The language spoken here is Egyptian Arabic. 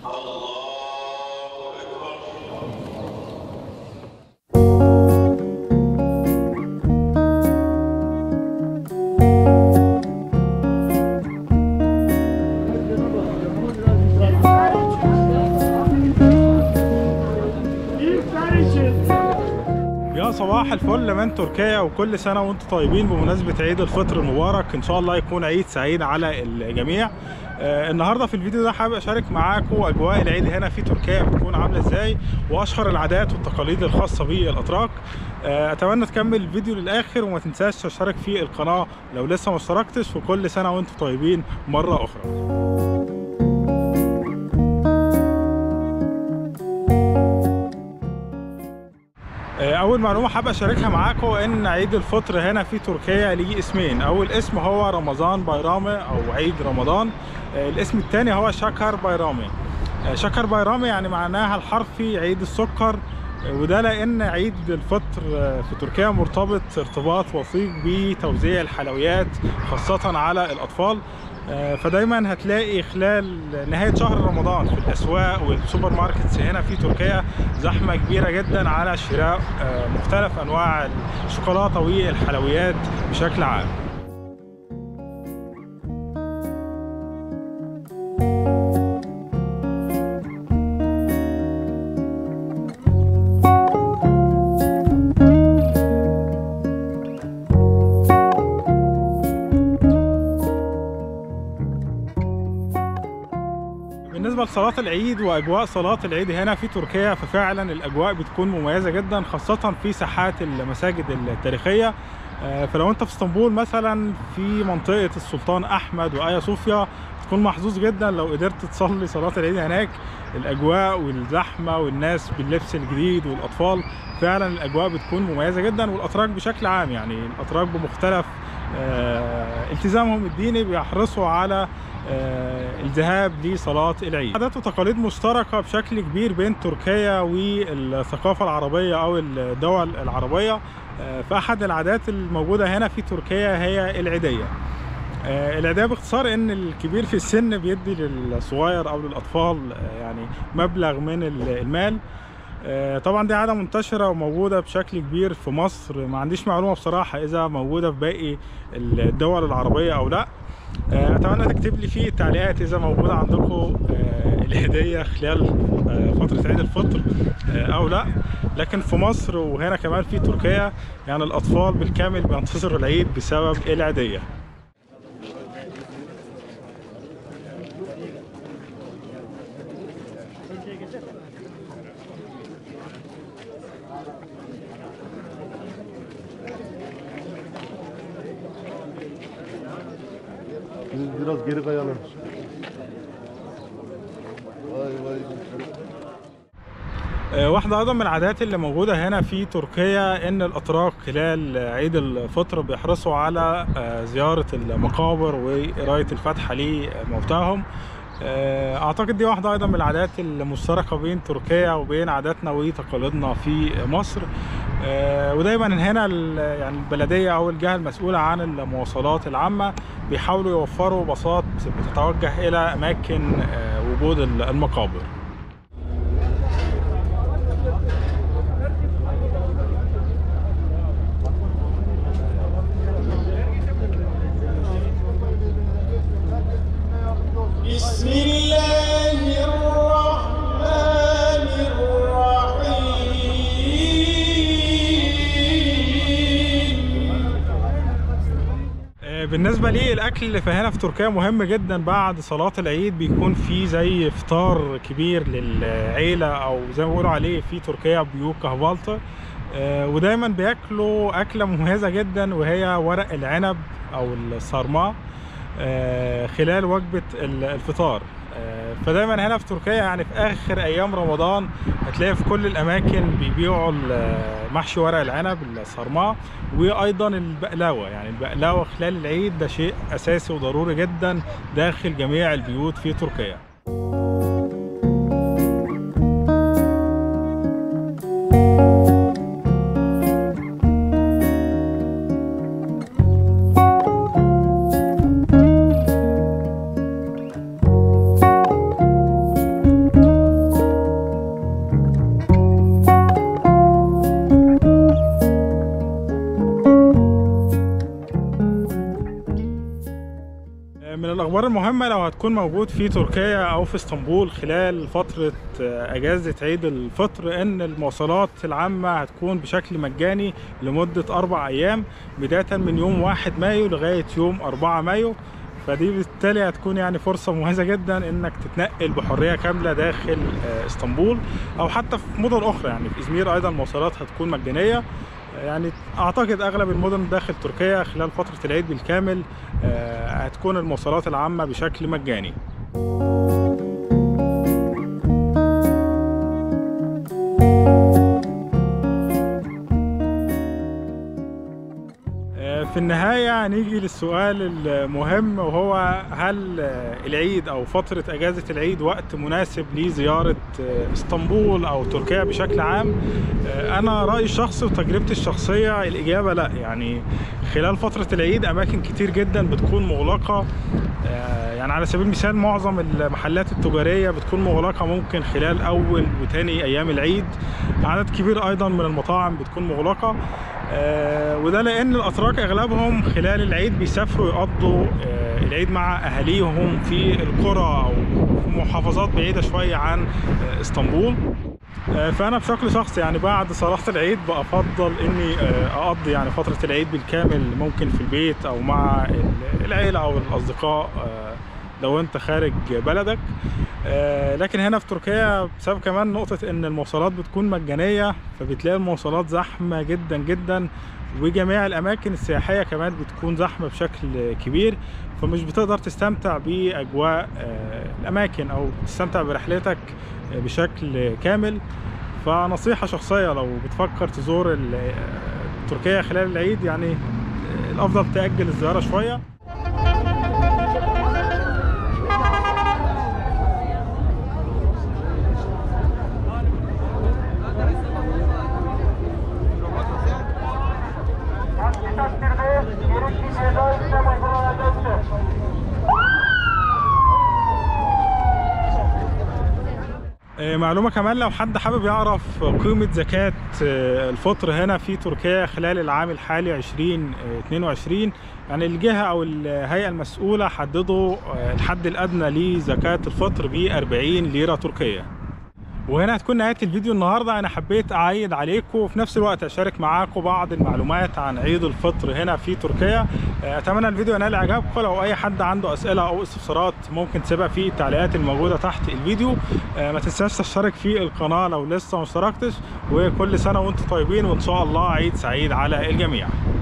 يا صباح الفل من تركيا وكل سنة وانتم طيبين بمناسبة عيد الفطر المبارك ان شاء الله يكون عيد سعيد على الجميع آه النهارده في الفيديو ده حابب اشارك معاكم اجواء العيد هنا في تركيا بتكون عامله ازاي واشهر العادات والتقاليد الخاصه بالاتراك آه اتمنى تكمل الفيديو للاخر وما تنساش تشترك في القناه لو لسه ما اشتركتش وكل سنه وانتم طيبين مره اخرى اول معلومه حابب اشاركها معاكم ان عيد الفطر هنا في تركيا ليه اسمين اول اسم هو رمضان بايرامي او عيد رمضان الاسم الثاني هو شكر بايرامي شكر بايرامي يعني معناها الحرفي عيد السكر وده لان عيد الفطر في تركيا مرتبط ارتباط وثيق بتوزيع الحلويات خاصه على الاطفال فدايما هتلاقي خلال نهايه شهر رمضان في الاسواق والسوبر ماركتس هنا في تركيا زحمه كبيره جدا على شراء مختلف انواع الشوكولاته والحلويات بشكل عام بالنسبة لصلاة العيد وأجواء صلاة العيد هنا في تركيا ففعلا الأجواء بتكون مميزة جدا خاصة في ساحات المساجد التاريخية فلو أنت في اسطنبول مثلا في منطقة السلطان أحمد وآيا صوفيا تكون محظوظ جدا لو قدرت تصلي صلاة العيد هناك الأجواء والزحمة والناس باللبس الجديد والأطفال فعلا الأجواء بتكون مميزة جدا والأتراك بشكل عام يعني الأتراك بمختلف التزامهم الديني بيحرصوا على الذهاب لصلاة العيد عادات وتقاليد مشتركة بشكل كبير بين تركيا والثقافة العربية أو الدول العربية فأحد العادات الموجودة هنا في تركيا هي العيدية العيدية باختصار ان الكبير في السن بيدي للصغير او للاطفال يعني مبلغ من المال طبعا دي عاده منتشره وموجوده بشكل كبير في مصر ما عنديش معلومه بصراحه اذا موجوده في باقي الدول العربيه او لا اتمنى تكتب لي في التعليقات اذا موجوده عندكم الهديه خلال فتره عيد الفطر او لا لكن في مصر وهنا كمان في تركيا يعني الاطفال بالكامل بينتظروا العيد بسبب العيديه Biz biraz geri kayalım. Vay vay. واحدة أيضا من العادات اللي موجودة هنا في تركيا إن الأتراك خلال عيد الفطر بيحرصوا على زيارة المقابر وقراية الفاتحة لموتاهم أعتقد دي واحدة أيضا من العادات المشتركة بين تركيا وبين عاداتنا وتقاليدنا في مصر ودايما هنا يعني البلدية أو الجهة المسؤولة عن المواصلات العامة بيحاولوا يوفروا باصات بتتوجه إلى أماكن وجود المقابر بسم الله الرحمن الرحيم بالنسبه لي الاكل اللي فهنا في تركيا مهم جدا بعد صلاه العيد بيكون في زي فطار كبير للعيله او زي ما بيقولوا عليه في تركيا بيوك كهفالتا ودايما بياكلوا اكله مميزه جدا وهي ورق العنب او الصارما خلال وجبه الفطار فدايما هنا في تركيا يعني في اخر ايام رمضان هتلاقي في كل الاماكن بيبيعوا محشي ورق العنب الصرماء وايضا البقلاوه يعني البقلاوه خلال العيد ده شيء اساسي وضروري جدا داخل جميع البيوت في تركيا الاخبار المهمه لو هتكون موجود في تركيا او في اسطنبول خلال فتره آه، اجازه عيد الفطر ان المواصلات العامه هتكون بشكل مجاني لمده اربع ايام بدايه من يوم 1 مايو لغايه يوم 4 مايو فدي بالتالي هتكون يعني فرصة مميزة جدا انك تتنقل بحرية كاملة داخل آه، اسطنبول او حتى في مدن اخرى يعني في ازمير ايضا المواصلات هتكون مجانية آه، يعني اعتقد اغلب المدن داخل تركيا خلال فترة العيد بالكامل آه، هتكون المواصلات العامة بشكل مجاني آه، في النهاية هنيجي للسؤال المهم وهو هل آه، العيد أو فترة أجازة العيد وقت مناسب لزيارة آه، اسطنبول أو تركيا بشكل عام آه، أنا رأيي الشخصي وتجربتي الشخصية الإجابة لا يعني خلال فترة العيد أماكن كتير جدا بتكون مغلقة آه، يعني على سبيل المثال معظم المحلات التجارية بتكون مغلقة ممكن خلال أول وتاني أيام العيد عدد كبير أيضا من المطاعم بتكون مغلقة آه، وده لأن الأتراك أغلبهم خلال العيد بيسافروا يقضوا آه، العيد مع أهاليهم في القرى أو في محافظات بعيدة شوية عن آه، اسطنبول آه، فانا بشكل شخصي يعني بعد صلاه العيد بفضل اني آه، اقضي يعني فتره العيد بالكامل ممكن في البيت او مع ال- العيله او الاصدقاء آه، لو انت خارج بلدك آه، لكن هنا في تركيا بسبب كمان نقطه ان المواصلات بتكون مجانيه فبتلاقي المواصلات زحمه جدا جدا وجميع الاماكن السياحيه كمان بتكون زحمه بشكل كبير فمش بتقدر تستمتع باجواء آه، الاماكن او تستمتع برحلتك آه، بشكل كامل فنصيحة شخصية لو بتفكر تزور ال- تركيا خلال العيد يعني الأفضل تأجل الزيارة شوية Aksi takdirde gerekli ceza işlem uygulanacaktır. آه، معلومة كمان لو حد حابب يعرف قيمة زكاة آه، الفطر هنا في تركيا خلال العام الحالي 2022 يعني الجهة أو الهيئة المسؤولة حددوا آه، الحد الأدنى لزكاة الفطر ب 40 ليرة تركية وهنا هتكون نهايه الفيديو النهارده انا حبيت اعيد عليكم وفي نفس الوقت اشارك معاكم بعض المعلومات عن عيد الفطر هنا في تركيا اتمنى الفيديو ينال اعجابكم لو اي حد عنده اسئله او استفسارات ممكن تسيبها في التعليقات الموجوده تحت الفيديو ما تنساش تشترك في القناه لو لسه ما اشتركتش وكل سنه وانتم طيبين وان شاء الله عيد سعيد على الجميع